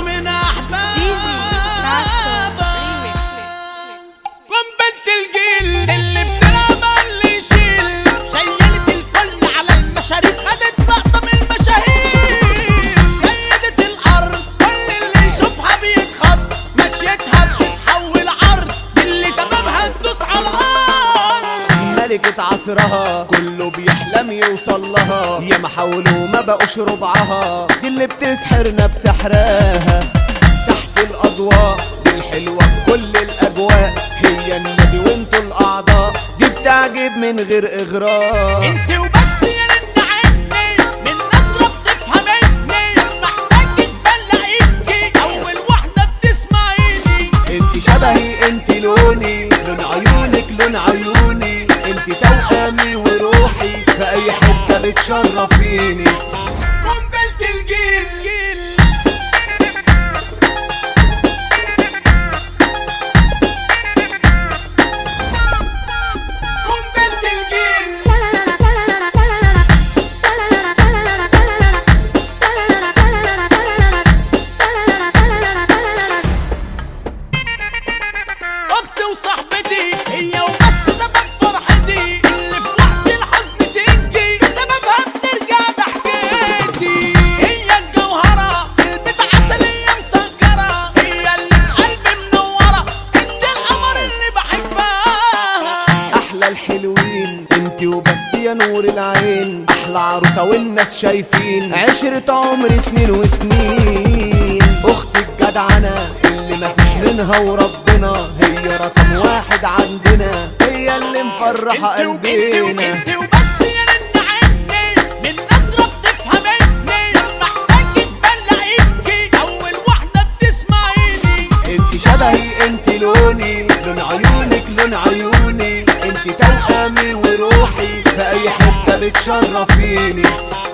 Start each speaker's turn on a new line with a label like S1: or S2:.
S1: من احباب
S2: ديزي ساسو ريميكس
S1: قنبلة الجيل اللي بتلعب اللي يشيل شيلت الكل على المشاريب خدت لقطة من المشاهير سيدة الأرض كل اللي يشوفها بيتخض مشيتها بتتحول عرض اللي تمامها تدوس على الأرض
S3: ملكة عصرها كله بيحلم يوصل لها يا ما حاولوا ما بقوش ربعها دي اللي بتسحرنا بسحرها تحت الأضواء دي الحلوة في كل الأجواء هي النادي وانتوا الأعضاء دي بتعجب من غير إغراء
S1: انت وبس يا رن عني من نظرة بتفهمني محتاج تبلع ايدي أول واحدة بتسمعيني
S3: انت شبهي انت لوني لون عيونك لون عيوني انت توأمي وروحي في أي حتة بتشرفيني قنبلة الجيل
S1: جيل
S3: قنبلة الجيل
S1: اختي وصاحبتي هي وبس سبب فرحتي اللي في وقت الحزن تنجي بسببها بترجع ضحكتي هي الجوهرة في البيت عسلية مسكرة هي اللي في قلبي منورة انت القمر اللي بحبها
S3: احلى الحلوين انت وبس يا نور العين احلى عروسه والناس شايفين عشرة عمر سنين وسنين اختي الجدعنة اللي مفيش منها وربنا هي رقم واحد عندنا هي اللي مفرحة
S1: انت و- انت و-
S3: قلبنا
S1: انت وبس يا رن عني من نظرة بتفهمني محتاج تبلع ايدي اول واحدة بتسمعيني
S3: انت شبهي انت لوني لون عيونك لون عيوني انت توأمي وروحي في اي حتة بتشرفيني